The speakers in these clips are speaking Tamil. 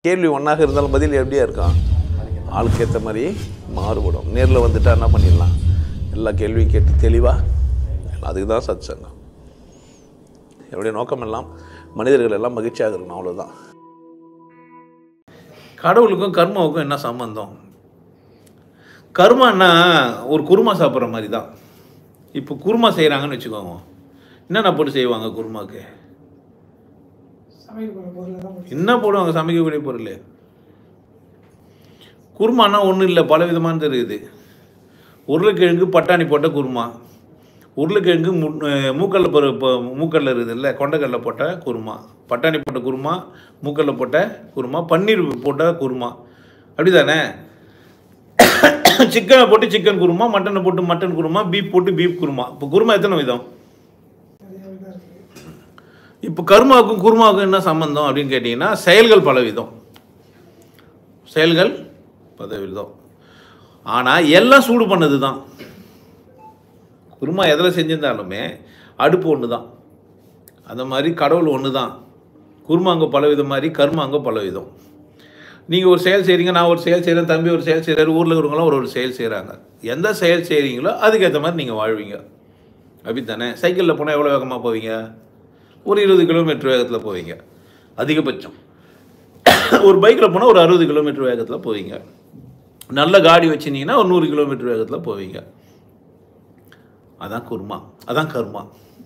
கேள்வி ஒன்றாக இருந்தாலும் பதில் எப்படியா இருக்கும் ஆளுக்கு ஏற்ற மாதிரி மாறுபடும் நேரில் வந்துட்டா என்ன பண்ணிடலாம் எல்லா கேள்வியும் கேட்டு தெளிவாக அதுக்கு தான் சத் சங்கம் என்னுடைய நோக்கம் எல்லாம் மனிதர்கள் எல்லாம் மகிழ்ச்சியாக இருக்கணும் அவ்வளோதான் கடவுளுக்கும் கர்மாவுக்கும் என்ன சம்பந்தம் கர்மான்னா ஒரு குருமா சாப்பிட்ற மாதிரி தான் இப்போ குருமா செய்கிறாங்கன்னு வச்சுக்கோங்க என்னென்ன போட்டு செய்வாங்க குருமாக்கு சமையல் பொருள் தான் என்ன போடுவாங்க சமைக்கக்கூடிய பொருள் குருமானா ஒன்றும் இல்லை பல விதமானது இருக்குது உருளைக்கிழங்கு பட்டாணி போட்ட குருமா உருளைக்கிழங்கு மு மூக்கல்ல பொரு இப்போ மூக்கல்ல இருக்குது இல்லை கொண்டக்கடலை போட்ட குருமா பட்டாணி போட்ட குருமா மூக்கல்ல போட்ட குருமா பன்னீர் போட்ட குருமா அப்படி தானே சிக்கனை போட்டு சிக்கன் குருமா மட்டனை போட்டு மட்டன் குருமா பீஃப் போட்டு பீஃப் குருமா இப்போ குருமா எத்தனை விதம் நிறைய இதாக இருக்குது இப்போ கர்மாவுக்கும் குருமாவுக்கும் என்ன சம்பந்தம் அப்படின்னு கேட்டிங்கன்னா செயல்கள் பல விதம் செயல்கள் பல விதம் ஆனால் எல்லாம் சூடு பண்ணது தான் குருமா எதில் செஞ்சிருந்தாலுமே அடுப்பு ஒன்று தான் அந்த மாதிரி கடவுள் ஒன்று தான் குருமாங்க பல விதம் மாதிரி கர்மாங்க பல விதம் நீங்கள் ஒரு செயல் செய்கிறீங்க நான் ஒரு செயல் செய்கிறேன் தம்பி ஒரு செயல் செய்கிறாரு ஊரில் இருக்கிறவங்களாம் ஒரு ஒரு செயல் செய்கிறாங்க எந்த செயல் செய்கிறீங்களோ அதுக்கேற்ற மாதிரி நீங்கள் வாழ்வீங்க அப்படி தானே சைக்கிளில் போனால் எவ்வளோ வேகமாக போவீங்க ஒரு இருபது கிலோமீட்டர் வேகத்தில் போவீங்க அதிகபட்சம் ஒரு பைக்கில் போனால் ஒரு அறுபது கிலோமீட்டர் வேகத்தில் போவீங்க நல்ல காடி வச்சுருந்தீங்கன்னா ஒரு நூறு கிலோமீட்டர் வேகத்தில் போவீங்க அதான் குர்மா அதான் கர்மா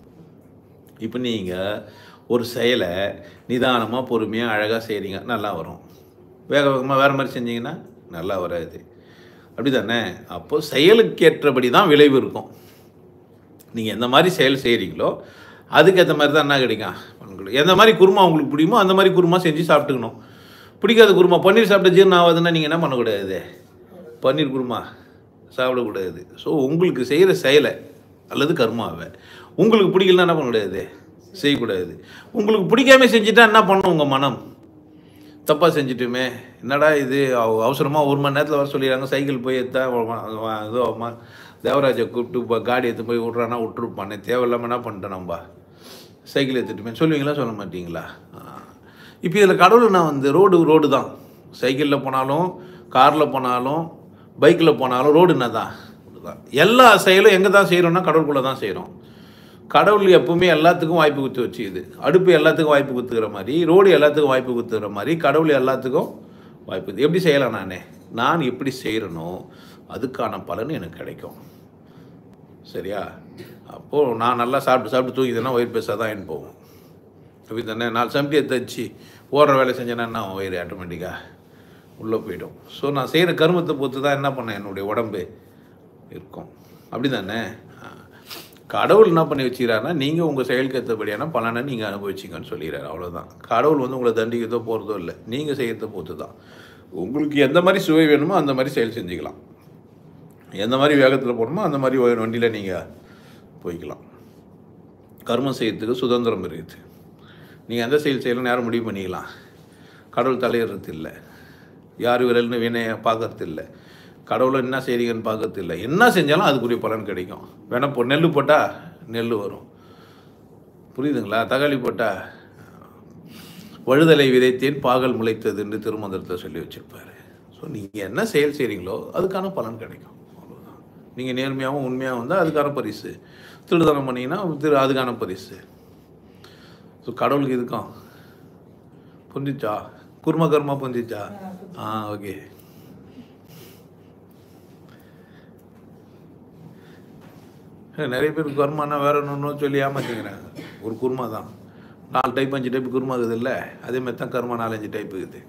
இப்போ நீங்கள் ஒரு செயலை நிதானமாக பொறுமையாக அழகாக செய்கிறீங்க நல்லா வரும் வேக வேகமாக வேறு மாதிரி செஞ்சீங்கன்னா நல்லா வராது அப்படி தானே அப்போது செயலுக்கேற்றபடி தான் விளைவு இருக்கும் நீங்கள் எந்த மாதிரி செயல் செய்கிறீங்களோ அதுக்கேற்ற மாதிரி தான் என்ன கிடைக்கும் உங்களுக்கு எந்த மாதிரி குருமா உங்களுக்கு பிடிக்குமோ அந்த மாதிரி குருமா செஞ்சு சாப்பிட்டுக்கணும் பிடிக்காத குருமா பன்னீர் சாப்பிட்ட ஜீரணம் ஆகாதுன்னா நீங்கள் என்ன பண்ணக்கூடாது பன்னீர் குருமா சாப்பிடக்கூடாது ஸோ உங்களுக்கு செய்கிற செயலை அல்லது கர்மாவை உங்களுக்கு பிடிக்கலன்னா என்ன பண்ணக்கூடாது செய்யக்கூடாது உங்களுக்கு பிடிக்காம செஞ்சுட்டா என்ன பண்ணும் உங்கள் மனம் தப்பாக செஞ்சுட்டுமே என்னடா இது அவ- அவசரமா ஒரு மணி நேரத்தில் வர சொல்லிடுறாங்க சைக்கிள் போய் எடுத்தா இதோ அம்மா தேவராஜை கூப்பிட்டு இப்போ காடி எடுத்து போய் விட்றானா விட்டுருப்பானே தேவையில்லாமல் என்ன பண்ணிட்டேன் நம்ம சைக்கிள் எடுத்துட்டுமே சொல்லுவீங்களா சொல்ல மாட்டீங்களா இப்போ இதில் கடவுள் நான் வந்து ரோடு ரோடு தான் சைக்கிளில் போனாலும் காரில் போனாலும் பைக்கில் போனாலும் ரோடு என்ன தான் தான் எல்லா செயலும் எங்கே தான் செய்கிறோம்னா கடவுளுக்குள்ளே தான் செய்கிறோம் கடவுள் எப்பவுமே எல்லாத்துக்கும் வாய்ப்பு கொடுத்து வச்சுக்குது அடுப்பு எல்லாத்துக்கும் வாய்ப்பு கொடுத்துக்கிற மாதிரி ரோடு எல்லாத்துக்கும் வாய்ப்பு கொடுத்துக்கிற மாதிரி கடவுள் எல்லாத்துக்கும் வாய்ப்பு கொடுத்து- எப்படி செய்யலாம் நானே நான் எப்படி செய்கிறனோ அதுக்கான பலன் எனக்கு கிடைக்கும் சரியா அப்போது நான் நல்லா சாப்பிட்டு சாப்பிட்டு தூக்கிதேன்னா வயிறு பெருசாக தான் என் போகும் அப்படி தானே நாலு சமட்டியை தச்சு ஓடுற வேலை செஞ்சேன்னா என்ன ஆகும் வயிறு ஆட்டோமேட்டிக்காக உள்ளே போயிடும் ஸோ நான் செய்கிற கருமத்தை பொறுத்து தான் என்ன பண்ணேன் என்னுடைய உடம்பு இருக்கும் அப்படி தானே கடவுள் என்ன பண்ணி வச்சுக்கிறாருன்னா நீங்கள் உங்கள் செயலுக்கு ஏற்றபடியான பலனை நீங்கள் அனுபவிச்சிங்கன்னு சொல்லிடுறாரு அவ்வளோதான் கடவுள் வந்து உங்களை தண்டிக்கிறதோ போகிறதோ இல்லை நீங்கள் செய்கிறத பொறுத்து தான் உங்களுக்கு எந்த மாதிரி சுவை வேணுமோ அந்த மாதிரி செயல் செஞ்சுக்கலாம் எந்த மாதிரி வேகத்தில் போகணுமோ அந்த மாதிரி ஒரு வண்டியில் நீங்கள் போய்க்கலாம் கர்மம் செய்யறதுக்கு சுதந்திரம் இருக்குது நீங்கள் எந்த செயல் செய்யணும்னு யாரும் முடிவு பண்ணிக்கலாம் கடவுள் தலையிடுறது இல்லை யார் விரல்னு வினையை பார்க்கறது இல்லை கடவுளை என்ன செய்றீங்கன்னு பார்க்கறது இல்லை என்ன செஞ்சாலும் அதுக்குரிய பலன் கிடைக்கும் வேணா இப்போ நெல் போட்டால் நெல் வரும் புரியுதுங்களா தக்காளி போட்டால் வழுதலை விதைத்தேன் பாகல் முளைத்ததுன்னு திருமந்திரத்தை சொல்லி வச்சிருப்பாரு ஸோ நீங்கள் என்ன செயல் செய்கிறீங்களோ அதுக்கான பலன் கிடைக்கும் அவ்வளவுதான் நீங்கள் நேர்மையாகவும் உண்மையாகவும் இருந்தால் அதுக்கான பரிசு திருடதனம் பண்ணீங்கன்னா திரு அதுக்கான பரிசு ஸோ கடவுளுக்கு இதுக்கும் புரிஞ்சிச்சா குரும கர்மா புரிஞ்சிச்சா ஆ ஓகே நிறைய பேர் கர்மானா வேற ஒன்று சொல்லி ஏமாத்திக்கிறாங்க ஒரு குருமா தான் நாலு டைப் அஞ்சு டைப் குருமா இருக்குது இல்லை அதே மாதிரி தான் கர்மா நாலஞ்சு டைப் இருக்குது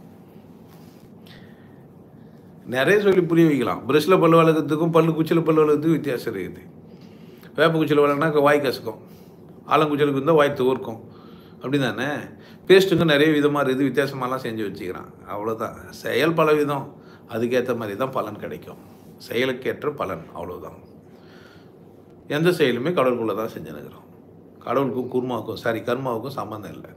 நிறைய சொல்லி புரிய வைக்கலாம் ப்ரெஷ்ஷில் பல்லு வளர்க்கறதுக்கும் பல்லு குச்சியில் பல்லு வளர்க்கறதுக்கும் வித்தியாசம் இருக்குது வேப்ப குச்சியில் வளர்னா வாய் கசக்கும் ஆலங்குச்சிலுக்கு இருந்தால் வாய் துவர்க்கும் அப்படி தானே பேஸ்ட்டுக்கும் நிறைய விதமாக இருக்குது வித்தியாசமாலாம் செஞ்சு வச்சுக்கிறான் அவ்வளோதான் செயல் பல விதம் அதுக்கேற்ற மாதிரி தான் பலன் கிடைக்கும் செயலுக்கேற்ற பலன் அவ்வளோதான் எந்த செயலுமே கடவுளுக்குள்ளே தான் செஞ்சுனுக்கிறோம் கடவுளுக்கும் குருமாவுக்கும் சாரி கர்மாவுக்கும் சம்மந்தம் இல்லை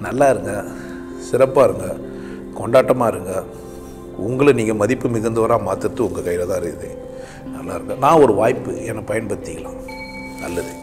நல்லா இருங்க சிறப்பாக இருங்க கொண்டாட்டமாக இருங்க உங்களை நீங்கள் மதிப்பு மிகுந்தவராக மாற்றுறது உங்கள் கையில் தான் இருக்குது நல்லா இருங்க நான் ஒரு வாய்ப்பு என்னை பயன்படுத்திக்கலாம் நல்லது